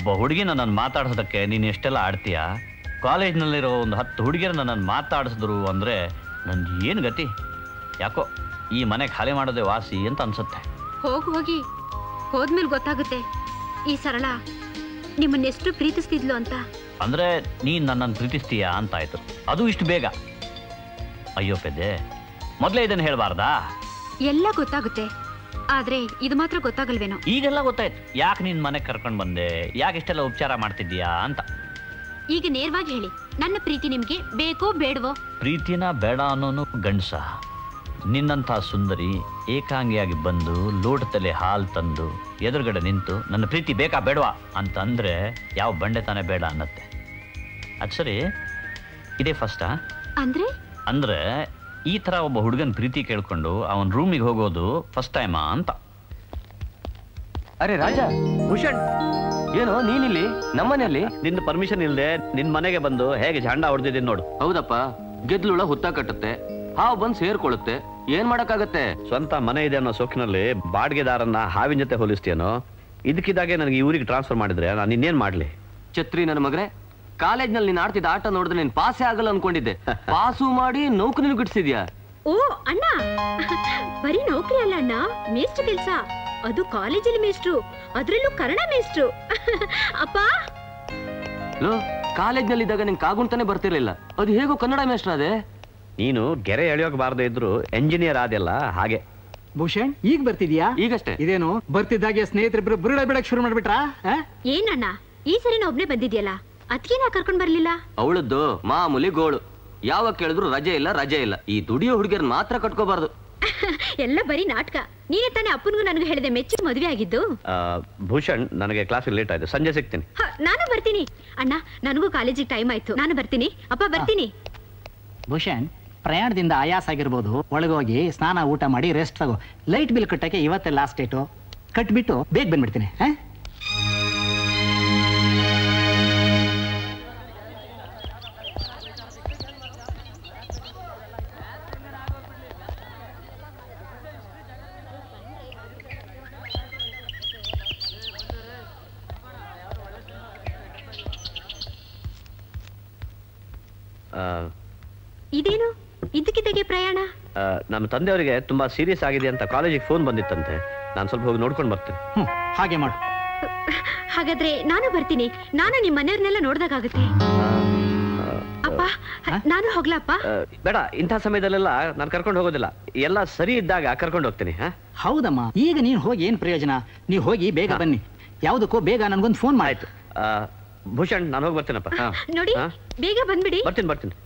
ಒಬ್ಬ ಹುಡುಗಿನ ನಾನು ಮಾತಾಡ್ಸೋದಕ್ಕೆ ನೀನು ಎಷ್ಟೆಲ್ಲ ಆಡ್ತೀಯ ಕಾಲೇಜ್ನಲ್ಲಿರೋ ಒಂದು ಹತ್ತು ಹುಡುಗಿಯರನ್ನ ನಾನು ಮಾತಾಡಿಸಿದ್ರು ಅಂದರೆ ನನ್ಗೆ ಏನು ಗತಿ ಯಾಕೋ ಈ ಮನೆ ಖಾಲಿ ಮಾಡೋದೇ ವಾಸಿ ಅಂತ ಅನ್ಸುತ್ತೆ ಹೋಗಿ ಹೋಗಿ ಹೋದ್ಮೇಲೆ ಗೊತ್ತಾಗುತ್ತೆ ಈ ಸರಳ ನಿಮ್ಮನ್ನೆಷ್ಟು ಪ್ರೀತಿಸ್ತಿದ್ಲು ಅಂತ ಅಂದರೆ ನೀನು ನನ್ನನ್ನು ಪ್ರೀತಿಸ್ತೀಯಾ ಅಂತಾಯ್ತು ಅದು ಇಷ್ಟು ಬೇಗ ಅಯ್ಯೋ ಪೆದ್ದೆ ಮೊದಲೇ ಇದನ್ನು ಹೇಳಬಾರ್ದಾ ಎಲ್ಲ ಗೊತ್ತಾಗುತ್ತೆ ಆದ್ರೆ ಇದು ಮಾತ್ರ ಗೊತ್ತಾಗಲ್ವೇನೋ ಈಗೆಲ್ಲ ಗೊತ್ತಾಯ್ತು ಯಾಕೆ ನಿನ್ನ ಮನೆಗೆ ಕರ್ಕೊಂಡು ಬಂದೆ ಯಾಕೆ ಇಷ್ಟೆಲ್ಲ ಉಪಚಾರ ಮಾಡ್ತಿದ್ದೀಯಾ ಅಂತ ಈಗ ನೇರವಾಗಿ ಹೇಳಿ ನನ್ನ ಪ್ರೀತಿ ನಿಮ್ಗೆ ಬೇಕೋ ಬೇಡವೋ ಪ್ರೀತಿನ ಬೇಡ ಅನ್ನೋನು ಗಂಡಸ ನಿನ್ನಂಥ ಸುಂದರಿ ಏಕಾಂಗಿಯಾಗಿ ಬಂದು ಲೋಟದಲ್ಲಿ ಹಾಲು ತಂದು ಎದುರುಗಡೆ ನಿಂತು ನನ್ನ ಪ್ರೀತಿ ಬೇಕಾ ಬೇಡವಾ ಅಂತ ಅಂದ್ರೆ ಯಾವ ಬಂಡೆ ತಾನೇ ಬೇಡ ಅನ್ನತ್ತೆ ಅದು ಸರಿ ಇದೇ ಫಸ್ಟಾ ಅಂದ್ರೆ ಅಂದ್ರೆ ಈ ಥರ ಒಬ್ಬ ಹುಡುಗನ ಪ್ರೀತಿ ಕೇಳ್ಕೊಂಡು ಅವನ ರೂಮಿಗೆ ಹೋಗೋದು ಫಸ್ಟ್ ಟೈಮಾ ಅಂತ ಅರೆ ರಾಜ ಭೂಷಣ್ ಏನು ನೀನಿಲ್ಲಿ ನಮ್ಮನೆಯಲ್ಲಿ ನಿನ್ನ ಪರ್ಮಿಷನ್ ಇಲ್ಲದೆ ನಿನ್ನ ಮನೆಗೆ ಬಂದು ಹೇಗೆ ಜಾಂಡ ಹೊಡೆದಿದ್ದೀನಿ ನೋಡು ಹೌದಪ್ಪ ಗೆದ್ಲುಳ ಹುತ್ತ ಕಟ್ಟುತ್ತೆ ಹಾವು ಬಂದು ಸೇರ್ಕೊಳ್ಳುತ್ತೆ ಏನ್ ಮಾಡಕ್ಕಾಗತ್ತೆ ಸ್ವಂತ ಮನೆ ಇದೆ ಅನ್ನೋ ಸೊಕ್ಕಿನಲ್ಲಿ ಬಾಡಿಗೆದಾರನ್ನ ಹಾವಿನ ಜೊತೆ ಹೋಲಿಸ್ತೀಯನೋ ಇದಕ್ಕಿದ್ದಾಗೆ ನನಗೆ ಈ ಊರಿಗೆ ಟ್ರಾನ್ಸ್ಫರ್ ಮಾಡಿದ್ರೆ ನಾನು ಇನ್ನೇನು ಮಾಡಲಿ ಛತ್ರಿ ನನ್ನ ಮಗನೇ ಕಾಲೇಜ್ನಲ್ಲಿ ನೀನ್ ಆಡ್ತಿದ್ದ ಆಟ ನೋಡಿದ್ರೆ ನೀನ್ ಪಾಸೇ ಆಗಲ್ಲ ಅನ್ಕೊಂಡಿದ್ದೆ ಪಾಸು ಮಾಡಿ ನೌಕರಿನೂ ಗಿಡ್ಸಿದ್ಯಾ ಓ ಅಣ್ಣ ಬರೀ ನೌಕರಿ ಅಲ್ಲ ಅಣ್ಣ ಮೇಷ್ಟ್ರು ಕೆಲ್ಸ ಅದು ಕಾಲೇಜಲ್ಲಿ ಮೇಷ್ಟ್ರು ಅದ್ರಲ್ಲೂ ಕನ್ನಡ ಮೇಷ್ಟ್ರು ಅಪ್ಪ ಲೋ ಕಾಲೇಜ್ನಲ್ಲಿ ಇದ್ದಾಗ ನಿನ್ ಕಾಗುಂತಾನೆ ಬರ್ತಿರ್ಲಿಲ್ಲ ಅದು ಹೇಗೋ ಕನ್ನಡ ಮೇಷ್ಟ್ರ ಅದೇ ನೀನು ಗೆರೆ ಎಳೆಯೋಕೆ ಬಾರದೆ ಇದ್ರು ಎಂಜಿನಿಯರ್ ಆದೆಲ್ಲ ಹಾಗೆ ಭೂಷಣ್ ಈಗ ಬರ್ತಿದ್ಯಾ ಈಗಷ್ಟೇ ಇದೇನು ಬರ್ತಿದ್ದಾಗೆ ಸ್ನೇಹಿತರಿಬ್ರು ಬುರುಡ ಬಿಡಕ್ ಶುರು ಮಾಡ್ಬಿಟ್ರಾ ಆ? ಏನಣ್ಣ ಈ ಸರಿ ನಾ ಒಬ್ನೇ ಬಂದಿದ್ಯಲ್ಲ ಅದಕ್ಕೆ ನಾ ಕರ್ಕೊಂಡ್ ಬರ್ಲಿಲ್ಲ ಅವಳದ್ದು ಮಾಮೂಲಿ ಗೋಳು ಯಾವಾಗ ಕೇಳಿದ್ರು ರಜೆ ಇಲ್ಲ ರಜೆ ಇಲ್ಲ ಈ ದುಡಿಯೋ ಹುಡುಗಿಯರ್ ಮಾತ್ರ ಕಟ್ಕೋಬಾರ್ದು ಎಲ್ಲ ಬರೀ ನಾಟಕ ನೀನೇ ತಾನೇ ಅಪ್ಪನಿಗೂ ನನಗೂ ಹೇಳಿದೆ ಮೆಚ್ಚಿ ಮದುವೆ ಆಗಿದ್ದು ಆ, ಭೂಷಣ್ ನನಗೆ ಕ್ಲಾಸಿಗೆ ಲೇಟ್ ಆಯ್ತು ಸಂಜೆ ಸಿಗ್ತೀನಿ ಹ, ನಾನು ಬರ್ತೀನಿ ಅಣ್ಣ ನನಗೂ ಕಾಲೇಜಿಗೆ ಟೈಮ್ ಆಯ್ತು ನಾನು ಬರ್ತೀನಿ ಅಪ್ಪ ಬರ್ತೀನಿ ಭೂಷಣ್ ಪ್ರಯಾಣದಿಂದ ಆಯಾಸ ಆಗಿರ್ಬೋದು ಒಳಗೋಗಿ ಸ್ನಾನ ಊಟ ಮಾಡಿ ರೆಸ್ಟ್ ತಗೋ ಲೈಟ್ ಬಿಲ್ ಕಟ್ಟಕ್ಕೆ ಇವತ್ತೇ ಲಾಸ್ಟ್ ಡೇಟು ಕಟ್ಬಿಟ್ಟು ಬೇಗ ಬಂದ್ಬಿಡ್ತೀನಿ ಆ? ಆ, ಇದೇನು ಇದ್ದಕ್ಕಿದ್ದಾಗೆ ಪ್ರಯಾಣ ಆ, ನಮ್ಮ ತಂದೆಯವರಿಗೆ ತುಂಬಾ ಸೀರಿಯಸ್ ಆಗಿದೆ ಅಂತ ಕಾಲೇಜಿಗೆ ಫೋನ್ ಬಂದಿತ್ತಂತೆ ನಾನು ಸ್ವಲ್ಪ ಹೋಗಿ ನೋಡ್ಕೊಂಡು ಬರ್ತೀನಿ ಹ್ಮ್ ಹಾಗೆ ಮಾಡು ಹಾಗಾದ್ರೆ ನಾನು ಬರ್ತೀನಿ ನಾನು ನಿಮ್ ಮನೆಯವ್ರನ್ನೆಲ್ಲ ನೋಡ್ದಾಗುತ್ತೆ ಅಪ್ಪ ನಾನು ಹೋಗ್ಲಪ್ಪ ಆ, ಬೇಡ ಇಂಥ ಸಮಯದಲ್ಲೆಲ್ಲ ನಾನು ಕರ್ಕೊಂಡು ಹೋಗೋದಿಲ್ಲ ಎಲ್ಲ ಸರಿ ಇದ್ದಾಗ ಕರ್ಕೊಂಡು ಹೋಗ್ತೀನಿ ಹಾ ಹೌದಮ್ಮ ಈಗ ನೀನು ಹೋಗಿ ಏನ್ ಪ್ರಯೋಜನ ನೀವು ಹೋಗಿ ಬೇಗ ಬನ್ನಿ ಯಾವುದಕ್ಕೂ ಬೇಗ ನನ್ಗೊಂದು ಫೋನ್ ಮಾಡಿ ಆ, ಭೂಷಣ್ ನಾನು ಹೋಗಿ ಬರ್ತೀನಪ್ಪ ಹಾ. ನೋಡಿ ಹಾ? ಬೇಗ ಬಂದ್ಬಿಡಿ ಬರ್ತೀನಿ ಬರ್ತೀನಿ